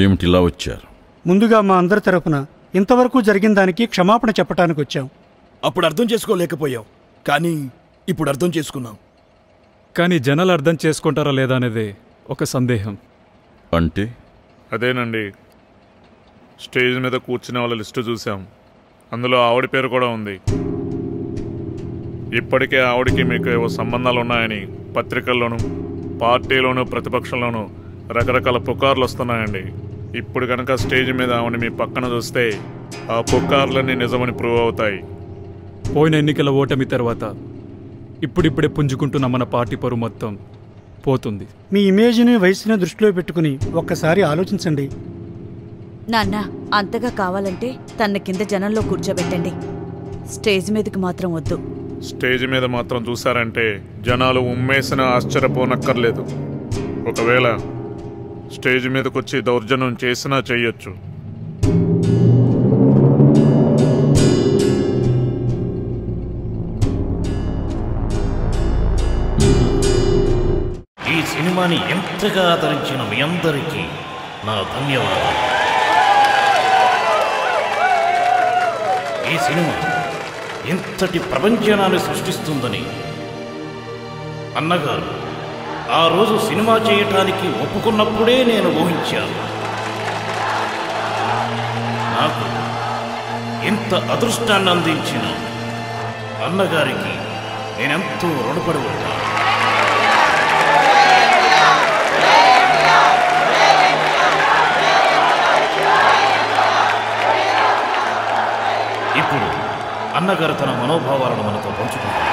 ఏమిటిలా వచ్చారు ముందుగా మా అందరి తరపున ఇంతవరకు జరిగిన దానికి క్షమాపణ చెప్పడానికి వచ్చాం అప్పుడు అర్థం చేసుకోలేకపోయాం కానీ ఇప్పుడు అర్థం చేసుకున్నాం కానీ జనాలు అర్థం చేసుకుంటారా లేదా అనేది ఒక సందేహం అంటే అదేనండి స్టేజ్ మీద కూర్చునే వాళ్ళ లిస్టు చూసాం అందులో ఆవిడ పేరు కూడా ఉంది ఇప్పటికే ఆవిడకి మీకు ఏవో సంబంధాలు ఉన్నాయని పత్రికల్లోనూ పార్టీలోనూ ప్రతిపక్షంలోనూ రకరకాల పుకార్లు వస్తున్నాయండి ఇప్పుడు కనుక స్టేజ్ మీద ఆవిడ మీ పక్కన చూస్తే ఆ పుకార్లన్నీ నిజమని ప్రూవ్ అవుతాయి పోయిన ఎన్నికల ఓటమి తర్వాత ఇప్పుడిప్పుడే పుంజుకుంటున్న మన పార్టీ పరువు మొత్తం పోతుంది మీ ఇమేజ్ని వయసుని దృష్టిలో పెట్టుకుని ఒక్కసారి ఆలోచించండి నాన్న అంతగా కావాలంటే తన కింద జనంలో కూర్చోబెట్టండి స్టేజ్ మీదకి మాత్రం వద్దు స్టేజ్ మీద మాత్రం చూసారంటే జనాలు ఉమ్మేసిన ఆశ్చర్యపోనక్కర్లేదు ఒకవేళ స్టేజ్ మీదకి వచ్చి దౌర్జన్యం చేసినా చెయ్యొచ్చు ఈ సినిమాని ఎంతగా ఆదరించిన మీ అందరికీ నా ధన్యవాదాలు ఈ సినిమా ఇంతటి ప్రపంచనాన్ని సృష్టిస్తుందని అన్నగారు ఆ రోజు సినిమా చేయటానికి ఒప్పుకున్నప్పుడే నేను ఊహించాను నాకు ఇంత అదృష్టాన్ని అందించిన అన్నగారికి నేనెంతో రుణపడి ఉంటాను ఇప్పుడు అన్నగారు తన మనోభావాలను మనతో పంచుకుంటారు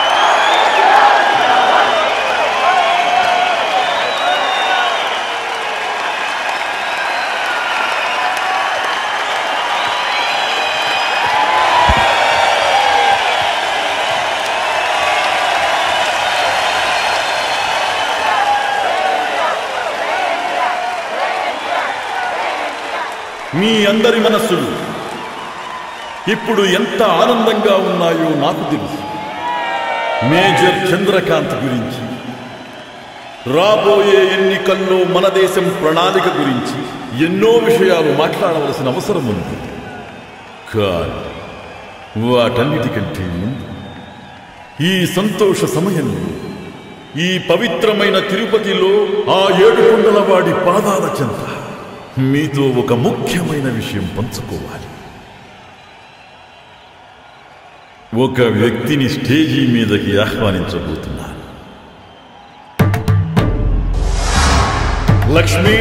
మీ అందరి మనస్సులు ఇప్పుడు ఎంత ఆనందంగా ఉన్నాయో నాకు తెలుసు మేజర్ చంద్రకాంత్ గురించి రాబోయే ఎన్నికల్లో మన దేశం ప్రణాళిక గురించి ఎన్నో విషయాలు మాట్లాడవలసిన అవసరం ఉంది కానీ వాటన్నిటికంటే ముందు ఈ సంతోష సమయంలో ఈ పవిత్రమైన తిరుపతిలో ఆ ఏడుకొండల వాడి పాదాల చెంత మీతో ఒక ముఖ్యమైన విషయం పంచుకోవాలి ఒక వ్యక్తిని స్టేజీ మీదకి ఆహ్వానించబోతున్నాను లక్ష్మి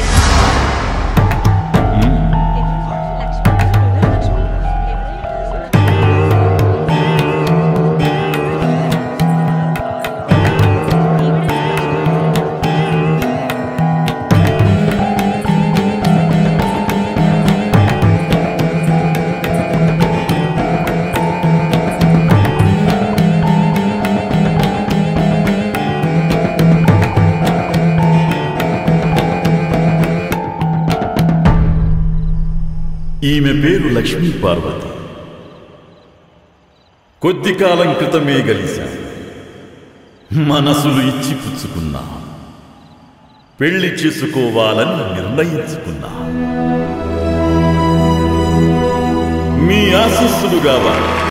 ఈమె పేరు లక్ష్మీ పార్వతి కొద్ది కాలం క్రితమే కలిశాం మనసులు ఇచ్చి పుచ్చుకున్నా పెళ్లి చేసుకోవాలని నిర్ణయించుకున్నా మీ ఆశీస్సులు కావాలి